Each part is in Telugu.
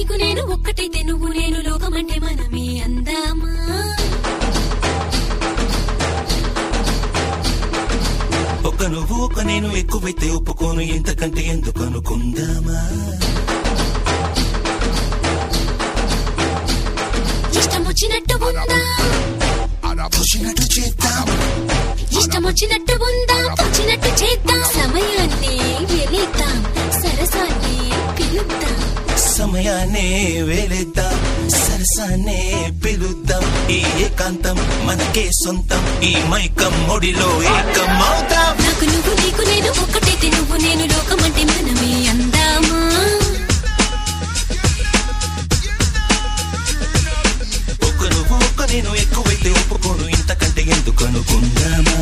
నీకు నేను ఒక్కటైతే నువ్వు నేను లోకమంటే మనమే అందామా ఒక నువ్వు ఒక నేను ఎక్కువైతే ఒప్పుకోను ఇంతకంటే ఎందుకు అనుకుందామా ఇష్టం వచ్చినట్టు ఉందా పుచ్చినట్టు చేద్దాం ఇష్టం వచ్చినట్టు ఉందా వచ్చినట్టు చేద్దాం సమయాన్ని వెలిద్దాం సరసాన్ని పిలుద్దాం సమయాన్నే వేలేద్దాం సరసాన్నే పిలుద్దాం ఈ ఏకాంతం మనకే సొంతం ఈ మైకం ఒడిలో ఏకం అవుతాం నాకు నువ్వు నీకు నేను ఒక్కటైతే నువ్వు నేను లోకమంటే మనమే అందామా ఒక నువ్వు ఒక నేను ఎక్కువైతే ఒప్పుకోను ఇంతకంటే ఎందుకు అనుకుందామా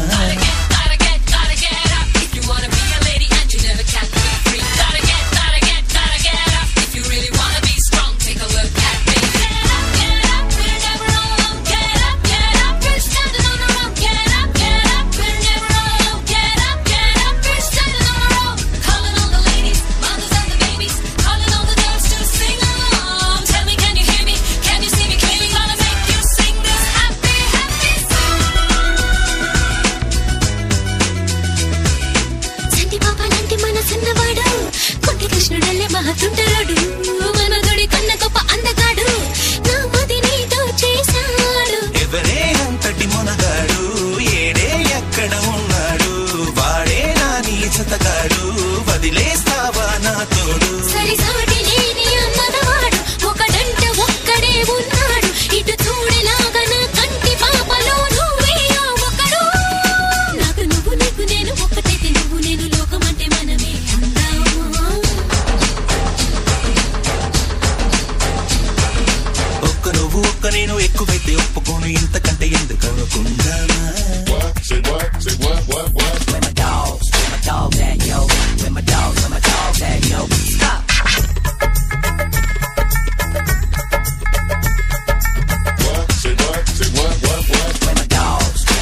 Tell me, can you hear me? Can you see me clearly? Gonna make you sing this happy, happy song. సంటి పాప లాంటి మనసున్నవాడు కొంటి కృష్ణుడల్లే మహతుంటరాడు మనదుడి కన్న గొప్ప అందగాడు నా మది నీతో చేశాడు ఎవరే అంతటి మునగాడు ఏడే ఎక్కడ ఉన్నాడు వాడే నా నీ జతగాడు వదిలేస్తావా నా తోడు సరి సాటి లేని అమ్మనవాడు ఒకడంట ఒక్కడే ఉన్నాడు ఇటు చూడేలాగా నా కంటి పాపలో నువ్వే ఆ ఒకడు నాకు నువ్వు నీకు నేను ఒక్కటైతే నువ్వు నేను లోకమంటే మనమే అందామా ఒక్క నువ్వు ఒక్క నేను ఎక్కువైతే ఒప్పుకోను ఇంతకంటే ఎందుకు అనుకుందామా Say what? Say what? What? What? What? Say what? Say what? What? What?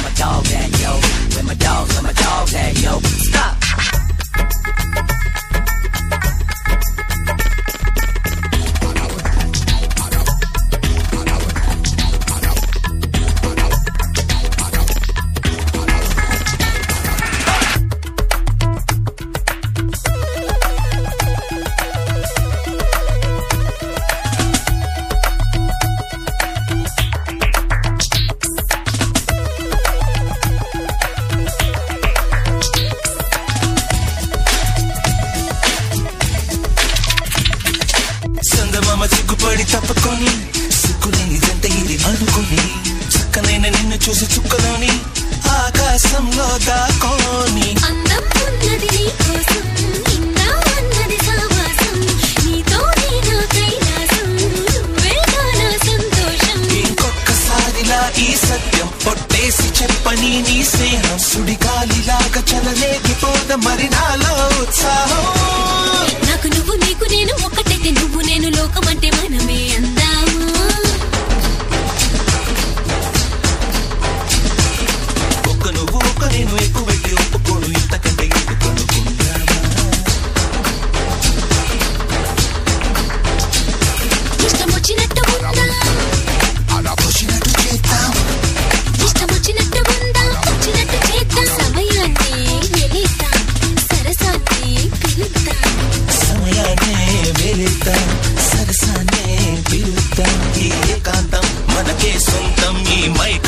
సందమామ సిగ్గుపడి తప్పుకొని సిగ్గులేని జంట ఇది అనుకొని చక్కనైన నిన్ను చూసి చుక్కలోని ఆకాశంలో దాకోని అందం ఉన్నది నీ కోసం నిండా అన్నది సావాసం నీతోనే నా కైలాసం నువ్వేగా నా సంతోషం ఇంకొక్కసారిలా ఈ సత్యం పొట్టేసి చెప్పని నీ స్నేహం సుడిగాలిలాగా చలలేగిపోద మరి నాలో ఉత్సాహం నాకు నువ్వు నీకు నేను ఒక్కటైతే నువ్వు నేను లోకమంటే మనమే అందామా ఒక్క నువ్వు ఒక్క నేను ఎక్కువైతే ఒప్పుకోను ఇంతకంటే ఎందుకు అనుకుందామా ఇష్టం వచ్చినట్టు ఉందా అలా పుచ్చినట్టు చేద్దాం ఇష్టం వచ్చినట్టు ఉందా వచ్చినట్టు చేద్దాం సమయాన్ని వెలిద్దాం సరసాన్ని పిలుద్దాం సమయాన్నే వెళిద్దాం సరసాన్నే పిలుద్దాం ఈ ఏకాంతం మనకే సొంతం ఈ మై